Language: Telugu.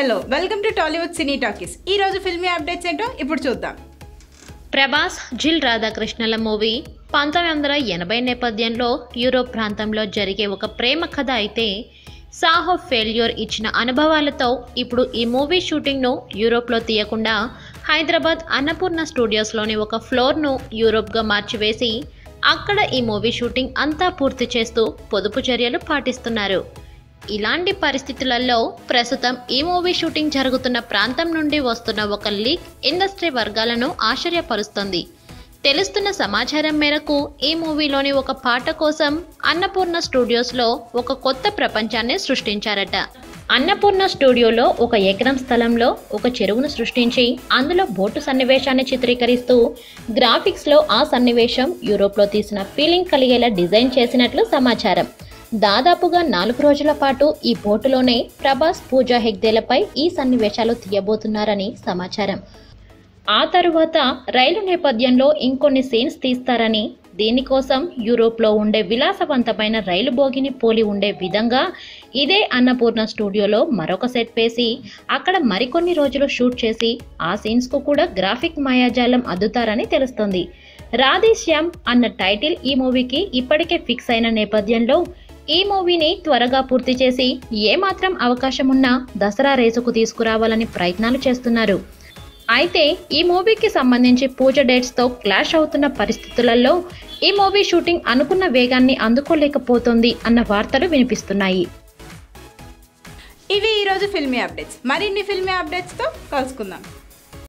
hello welcome to Tollywood cine talkies ఈ రోజు ఫిల్మీ అప్డేట్స్ ఏంటో ఇప్పుడు చూద్దాం ప్రభాస్ జిల్ రాధాకృష్ణల మూవీ పంతొమ్మిది వందల ఎనభై నేపథ్యంలో యూరోప్ ప్రాంతంలో జరిగే ఒక ప్రేమ కథ అయితే సాహో ఫెయిల్యూర్ ఇచ్చిన అనుభవాలతో ఇప్పుడు ఈ మూవీ షూటింగ్ను యూరోప్లో తీయకుండా హైదరాబాద్ అన్నపూర్ణ స్టూడియోస్లోని ఒక ఫ్లోర్ను యూరోప్గా మార్చివేసి అక్కడ ఈ మూవీ షూటింగ్ అంతా పూర్తి చేస్తూ పొదుపు చర్యలు పాటిస్తున్నారు ఇలాంటి పరిస్థితులలో ప్రస్తుతం ఈ మూవీ షూటింగ్ జరుగుతున్న ప్రాంతం నుండి వస్తున్న ఒక లీక్ ఇండస్ట్రీ వర్గాలను ఆశ్చర్యపరుస్తుంది తెలుస్తున్న సమాచారం మేరకు ఈ మూవీలోని ఒక పాట కోసం అన్నపూర్ణ స్టూడియోస్లో ఒక కొత్త ప్రపంచాన్ని సృష్టించారట అన్నపూర్ణ స్టూడియోలో ఒక ఎకరం స్థలంలో ఒక చెరువును సృష్టించి అందులో బోటు సన్నివేశాన్ని చిత్రీకరిస్తూ గ్రాఫిక్స్లో ఆ సన్నివేశం యూరోప్లో తీసిన ఫీలింగ్ కలిగేలా డిజైన్ చేసినట్లు సమాచారం దాదాపుగా నాలుగు రోజుల పాటు ఈ బోటులోనే ప్రభాస్ పూజా హెగ్దేలపై ఈ సన్నివేశాలు తీయబోతున్నారని సమాచారం ఆ తరువాత రైలు నేపథ్యంలో ఇంకొన్ని సీన్స్ తీస్తారని దీనికోసం యూరోప్లో ఉండే విలాసవంతమైన రైలు బోగిని పోలి ఉండే విధంగా ఇదే అన్నపూర్ణ స్టూడియోలో మరొక సెట్ వేసి అక్కడ మరికొన్ని రోజులు షూట్ చేసి ఆ సీన్స్కు కూడా గ్రాఫిక్ మాయాజాలం అద్దుతారని తెలుస్తుంది రాధేశ్యామ్ అన్న టైటిల్ ఈ మూవీకి ఇప్పటికే ఫిక్స్ అయిన నేపథ్యంలో ఈ మూవీని త్వరగా పూర్తి చేసి ఏమాత్రం అవకాశం ఉన్నా దసరా రేసుకు తీసుకురావాలని ప్రయత్నాలు చేస్తున్నారు అయితే ఈ మూవీకి సంబంధించి పూజ డేట్స్తో క్లాష్ అవుతున్న పరిస్థితులలో ఈ మూవీ షూటింగ్ అనుకున్న వేగాన్ని అందుకోలేకపోతుంది అన్న వార్తలు వినిపిస్తున్నాయి ఇవి ఈరోజు ఫిల్మీ అప్డేట్స్ మరిన్ని ఫిల్మీ అప్డేట్స్తో కలుసుకుందాం